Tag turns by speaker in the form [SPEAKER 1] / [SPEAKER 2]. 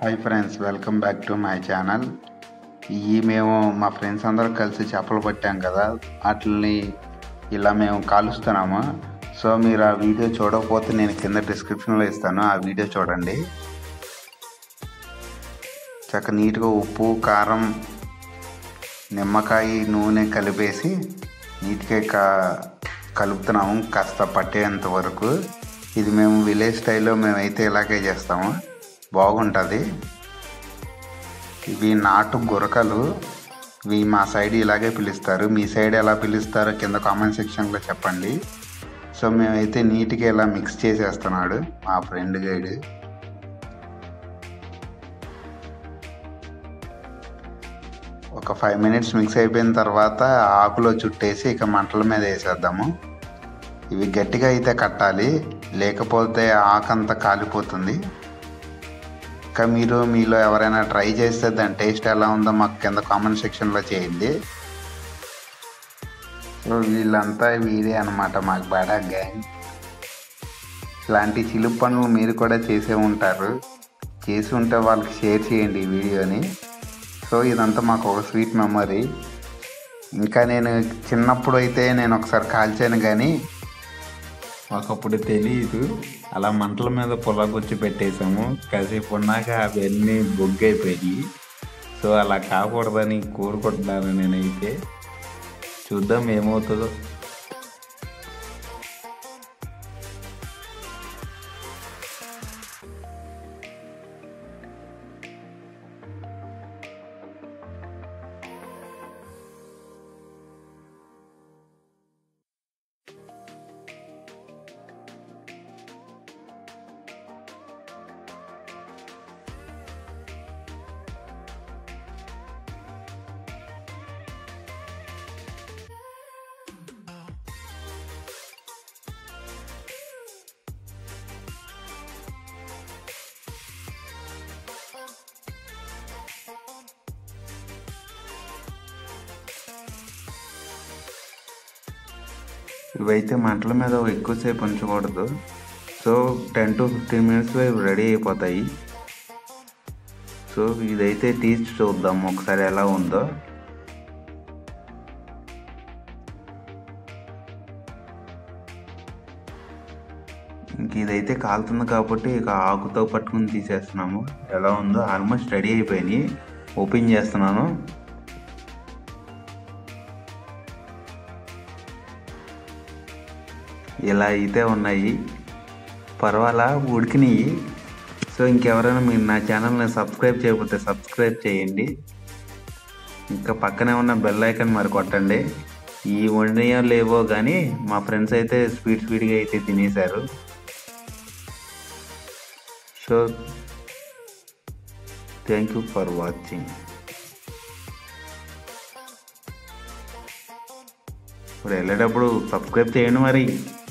[SPEAKER 1] hi friends welcome back to my channel ఈ మేము మా ఫ్రెండ్స్ అందరూ కలిసి చేపలు పట్టాం కదా వాటిని ఇలా మేము కాలుస్తున్నాము సో మీరు ఆ వీడియో చూడకపోతే నేను కింద డిస్క్రిప్షన్లో ఇస్తాను ఆ వీడియో చూడండి చక్క నీట్గా ఉప్పు కారం నిమ్మకాయ నూనె కలిపేసి నీట్గా కా కలుపుతున్నాము కాస్త పట్టేంత వరకు ఇది మేము విలేజ్ స్టైల్లో మేమైతే ఇలాగే చేస్తాము బాగుంటుంది ఇవి నాటు గురకలు ఇవి మా సైడ్ ఇలాగే పిలుస్తారు మీ సైడ్ ఎలా పిలుస్తారో కింద కామెంట్ సెక్షన్లో చెప్పండి సో మేమైతే నీట్గా ఇలా మిక్స్ చేసేస్తున్నాడు మా ఫ్రెండ్ గైడ్ ఒక ఫైవ్ మినిట్స్ మిక్స్ అయిపోయిన తర్వాత ఆకులో చుట్టేసి ఇక మంటల మీద వేసేద్దాము ఇవి గట్టిగా అయితే కట్టాలి లేకపోతే ఆకంతా కాలిపోతుంది ఇంకా మీరు మీలో ఎవరైనా ట్రై చేస్తే దాని టేస్ట్ ఎలా ఉందో మాకు కింద కామెంట్ సెక్షన్లో చేయండి సో వీళ్ళంతా వీరే అనమాట మాకు బడా గ్యాంగ్ ఇలాంటి చిలుపు పనులు మీరు కూడా చేసే ఉంటారు చేసి ఉంటే వాళ్ళకి షేర్ చేయండి ఈ వీడియోని సో ఇదంతా మాకు ఒక స్వీట్ మెమరీ ఇంకా నేను చిన్నప్పుడు అయితే నేను ఒకసారి కాల్చాను కానీ ఒకప్పుడు తెలియదు అలా మంటల మీద పొలగొచ్చి పెట్టేసాము కాసేపు ఉన్నాక అవన్నీ బొగ్గైపోయి సో అలా కాకూడదని కోరుకుంటున్నాను నేనైతే చూద్దాం ఏమవుతుందో ఇవైతే మంటల మీద ఎక్కువసేపు ఉంచకూడదు సో టెన్ టు ఫిఫ్టీన్ మినిట్స్లో ఇవి రెడీ అయిపోతాయి సో ఇదైతే తీసి చూద్దాం ఒకసారి ఎలా ఉందో ఇంక ఇదైతే కాలుతుంది కాబట్టి ఇక ఆకుతో పట్టుకుని తీసేస్తున్నాము ఎలా ఉందో ఆల్మోస్ట్ రెడీ అయిపోయినాయి ఓపెన్ చేస్తున్నాను ఇలా అయితే ఉన్నాయి పర్వాలా ఉడికినాయి సో ఇంకెవరైనా మీరు నా ఛానల్ని సబ్స్క్రైబ్ చేయకపోతే సబ్స్క్రైబ్ చేయండి ఇంకా పక్కనే ఉన్న బెల్ ఐకాన్ మరి కొట్టండి ఈ వండియో లేవో కానీ మా ఫ్రెండ్స్ అయితే స్వీట్ స్వీట్గా అయితే తినేశారు so thank you for watching ఇప్పుడు వెళ్ళేటప్పుడు సబ్స్క్రైబ్ చేయండి మరి